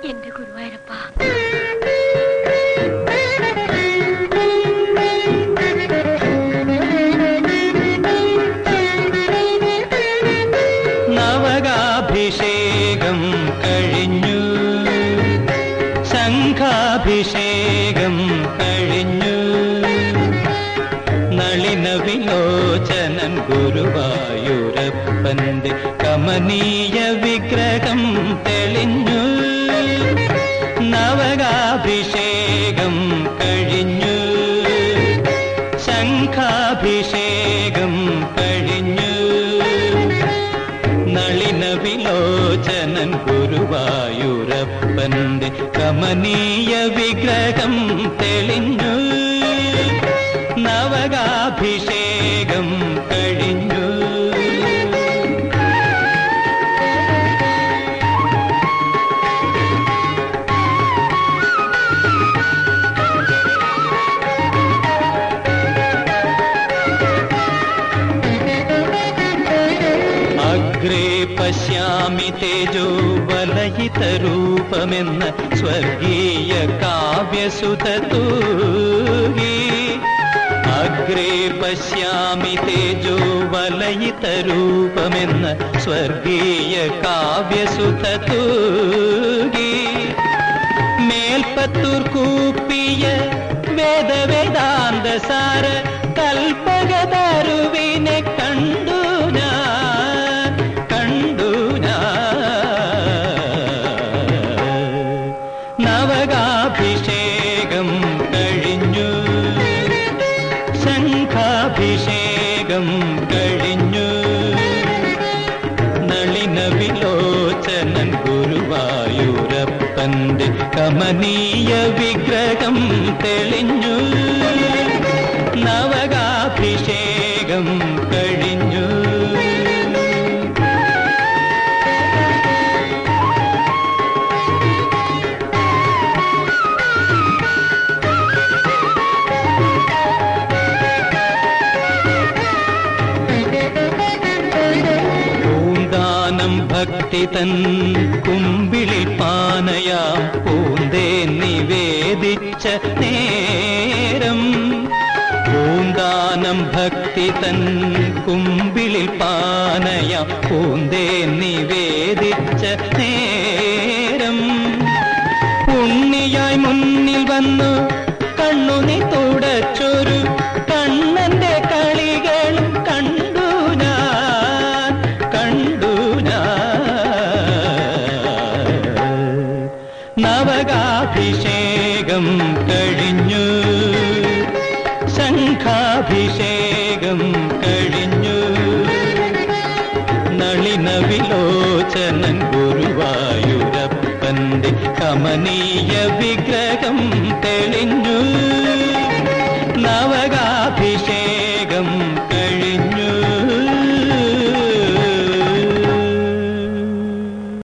എന്റെ ഗുരുവായൂരപ്പ നവകാഭിഷേകം കഴിഞ്ഞു ശംഖാഭിഷേകം കഴിഞ്ഞു നളിന വിലോചനൻ ഗുരുവായൂരപ്പന്റെ കമനീയ വിഗ്രഹം തെളിഞ്ഞു നവകാഭിഷേകം കഴിഞ്ഞു ശംഖാഭിഷേകം കഴിഞ്ഞു നളിന വിലോചനൻ ഗുരുവായൂരപ്പന്റെ കമനീയ വിഗ്രഹം തെളിഞ്ഞു നവകാഭിഷേകം കഴിഞ്ഞു അഗ്രേ പശ്യാമി തേജോ വലയിതരൂപമെന്ന സ്വർഗീയ കാവ്യസുതൂകി അഗ്രേ പശ്യാമി തേജോ വലയിതരൂപമെന്ന സ്വർഗീയ കാവ്യസുതൂകി മേൽപ്പത്തൂർ കൂപ്പിയ വേദവേദാന്ത സാര കൽപ്പകതരുവിനെ കണ്ടു ഞാൻ കണ്ടു ഞാൻ നവകാഭിഷേകം കഴിഞ്ഞു ശംഖാഭിഷേകം കഴിഞ്ഞു നളിന വിലോചനൻ ഗുരുവായൂരപ്പന്റെ കമനീയ വിഗ്രഹം തെളിഞ്ഞു നവകാഭിഷേകം കഴിഞ്ഞു പൂന്താനം ഭക്തി തൻ കുമ്പിളിൽ പാനയാം പൂന്തേ നിവേദിച്ച നേരം പൂന്താനം ഭക്തി തൻ കുമ്പിളിൽ പാനയാം പൂന്തേ നിവേദിച്ച നേരം ഉണ്ണിയായി മുന്നിൽ വന്നു കണ്ണുനി തുടച്ചൊരു കണ്ണന്റെ കളികളും കണ്ടു ഞാൻ കണ്ടു ഞാൻ നവകാഭിഷേകം കഴിഞ്ഞു ശംഖാഭിഷേകം കഴിഞ്ഞു നളിന വിലോചനൻ ഗുരുവായൂരപ്പന്റെ കമനീയ വിഗ്രഹം